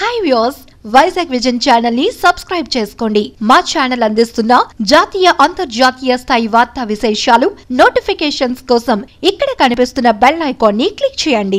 Hi views Vizag vision channel ని subscribe చేసుకోండి మా ఛానల్ అందిస్తున్న జాతీయ అంతర్జాతీయ స్థాయి వార్తా విశేషాలు నోటిఫికేషన్స్ కోసం ఇక్కడ కనిపిస్తున్న బెల్ ఐకాన్ ని క్లిక్ చేయండి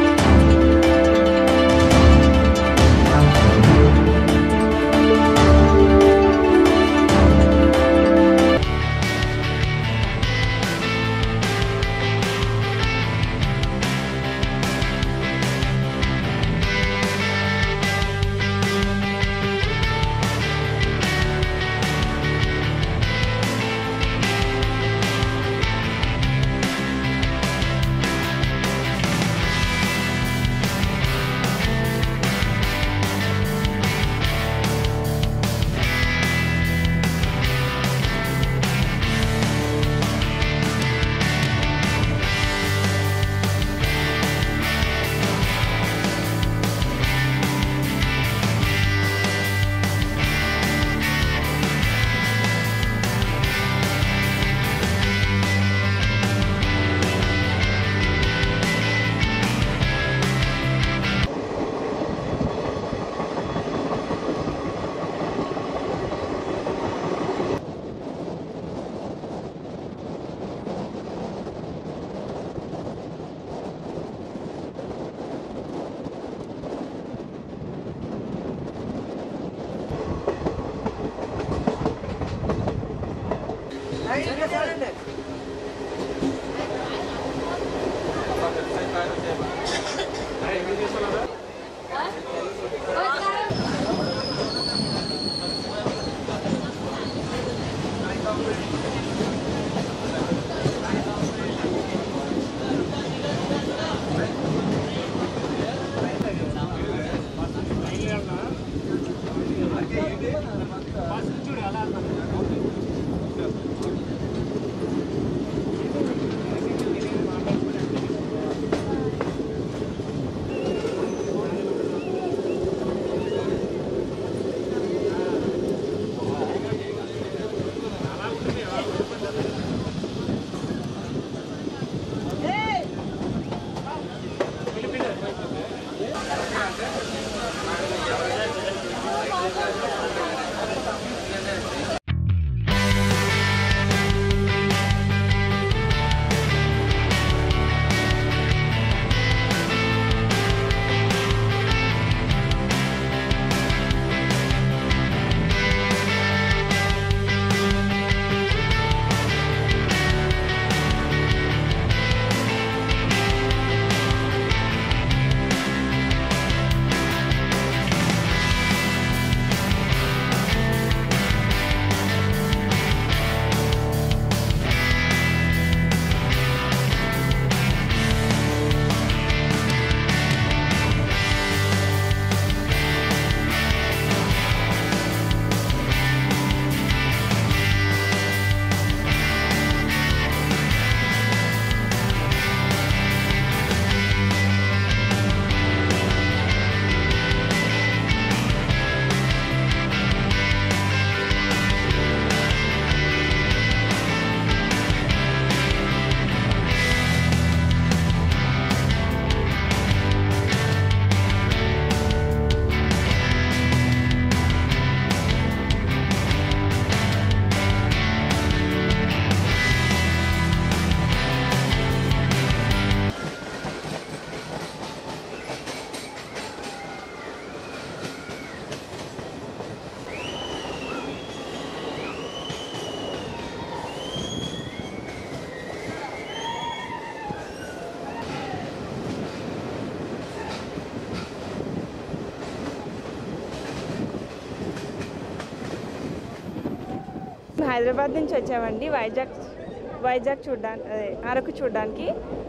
హైదరాబాద్ నుంచి వచ్చామండి వైజాగ్ వైజాగ్ చూడ్డానికి అదే అరకు చూడడానికి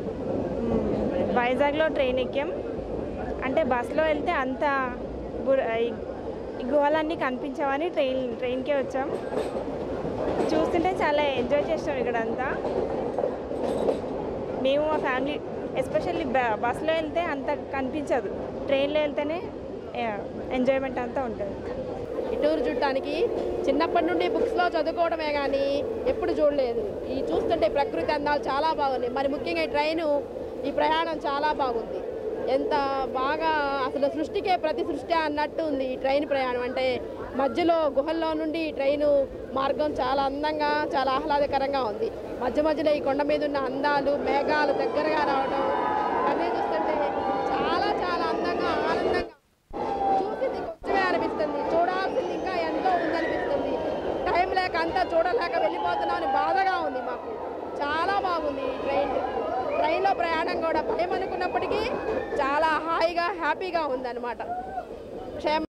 మ్మ్. వైజాగ్లో ట్రైన్ ఎక్కాం అంటే బస్సులో వెళ్తే అంత గు- ఈ- ఈ గుహలన్నీ కనిపించామని ట్రైన్ ట్రైన్కే వచ్చాం చూస్తుంటే చాలా ఎంజాయ్ చేస్తాం ఇక్కడ అంతా మేము మా ఫ్యామిలీ ఎస్పెషల్లీ బస్సులో వెళ్తే అంత కనిపించదు ట్రైన్లో వెళ్తేనే ఎంజాయ్మెంట్ అంతా ఉంటుంది ఈ టూర్ చూడటానికి చిన్నప్పటి నుండి బుక్స్లో చదువుకోవడమే కానీ ఎప్పుడు చూడలేదు ఈ చూస్తుంటే ప్రకృతి అందాలు చాలా బాగున్నాయి మరి ముఖ్యంగా ఈ ట్రైను ఈ ప్రయాణం చాలా బాగుంది ఎంత బాగా అసలు సృష్టికే ప్రతి సృష్టి అన్నట్టు ఉంది ఈ ట్రైన్ ప్రయాణం అంటే మధ్యలో గుహల్లో నుండి ఈ ట్రైను మార్గం చాలా అందంగా చాలా ఆహ్లాదకరంగా ఉంది మధ్య మధ్యలో ఈ కొండ మీద ఉన్న అందాలు మేఘాలు దగ్గరగా రావడం అన్నీ చూస్తుంటే చాలా చాలా అందంగా ఆనందంగా చూసింది కొంచెమే అనిపిస్తుంది చూడాల్సింది ఇంకా ఎంతో ఉందనిపిస్తుంది టైం లేక అంతా చూడలేక వెళ్ళిపోతున్నామని బాధగా ఉంది మాకు చాలా బాగుంది ఈ ట్రైన్ ట్రైన్లో ప్రయాణం కూడా భయం అనుకున్నప్పటికీ చాలా హాయిగా హ్యాపీగా ఉందన్నమాట క్షేమ